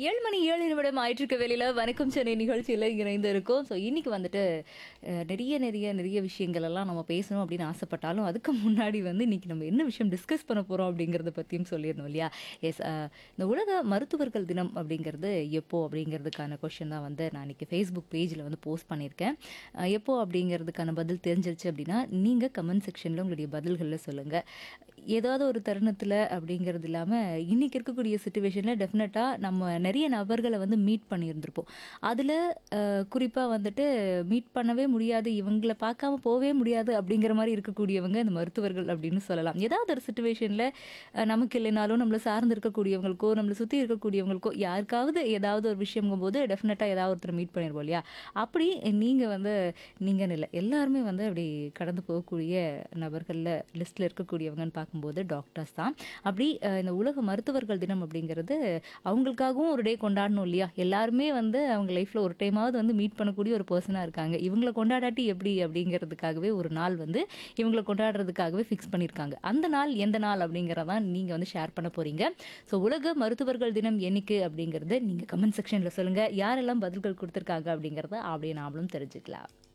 ஏழு மணி ஏழு நிமிடம் ஆயிட்டிருக்க வேலையில் வணக்கம் சென்னை நிகழ்ச்சியில் இணைந்து இருக்கோம் ஸோ இன்னைக்கு வந்துட்டு அஹ், நிறைய நிறைய நிறைய விஷயங்கள் எல்லாம் நம்ம பேசணும் அப்படின்னு ஆசைப்பட்டாலும் அதுக்கு முன்னாடி வந்து இன்னைக்கு நம்ம என்ன விஷயம் டிஸ்கஸ் பண்ண போகிறோம் அப்படிங்கிறத பற்றியும் சொல்லிடணும் இல்லையா எஸ் இந்த உலக மருத்துவர்கள் தினம் அப்படிங்கிறது எப்போ அப்படிங்கிறதுக்கான கொஷின் தான் வந்து நான் இன்னைக்கு ஃபேஸ்புக் பேஜில் வந்து போஸ்ட் பண்ணியிருக்கேன் அஹ், எப்போ அப்படிங்கிறதுக்கான பதில் தெரிஞ்சிருச்சு அப்படின்னா நீங்கள் கமெண்ட் செக்ஷனில் உங்களுடைய பதில்களில் சொல்லுங்கள் ஏதாவது ஒரு தருணத்தில் அப்படிங்கிறது இல்லாமல் இன்றைக்கி இருக்கக்கூடிய சுச்சுவேஷனில் டெஃபினட்டாக நம்ம நிறைய நபர்களை வந்து மீட் பண்ணியிருந்திருப்போம் அதில் குறிப்பாக வந்துட்டு மீட் பண்ணவே முடியாது இவங்களை பார்க்காம போகவே முடியாது அப்படிங்கிற மாதிரி இருக்கக்கூடியவங்க இந்த மருத்துவர்கள் அப்படின்னு சொல்லலாம் ஏதாவது ஒரு சுச்சுவேஷனில் நமக்கு இல்லைனாலும் நம்மளை சார்ந்து இருக்கக்கூடியவங்களுக்கோ நம்மளை சுற்றி இருக்கக்கூடியவங்களுக்கோ யாருக்காவது ஏதாவது ஒரு விஷயங்கும் போது டெஃபினட்டாக ஏதாவது ஒருத்தர் மீட் பண்ணிடுவோம் இல்லையா அப்படி நீங்கள் வந்து நீங்கள் இல்லை எல்லாருமே வந்து அப்படி கடந்து போகக்கூடிய நபர்களில் லிஸ்ட்டில் இருக்கக்கூடியவங்கன்னு பார்க்கும்போது டாக்டர்ஸ் தான் அப்படி அஹ், இந்த உலக மருத்துவர்கள் தினம் அப்படிங்கிறது அவங்களுக்காகவும் ஒரு டே கொண்டாடணும் இல்லையா எல்லாருமே வந்து அவங்க லைஃப்பில் ஒரு டைமாவது வந்து மீட் பண்ணக்கூடிய ஒரு பர்சனாக இருக்காங்க இவங்களை கொண்டாடாட்டி எப்படி அப்படிங்கிறதுக்காகவே ஒரு நாள் வந்து இவங்களை கொண்டாடுறதுக்காகவே ஃபிக்ஸ் பண்ணியிருக்காங்க அந்த நாள் எந்த நாள் அப்படிங்கிறதான் நீங்கள் வந்து ஷேர் பண்ண போகிறீங்க ஸோ உலக மருத்துவர்கள் தினம் என்னைக்கு அப்படிங்கிறத நீங்கள் கமெண்ட் செக்ஷனில் சொல்லுங்கள் யாரெல்லாம் பதில்கள் கொடுத்துருக்காங்க அப்படிங்கிறத அப்படியே நாமளும் தெரிஞ்சுக்கலாம்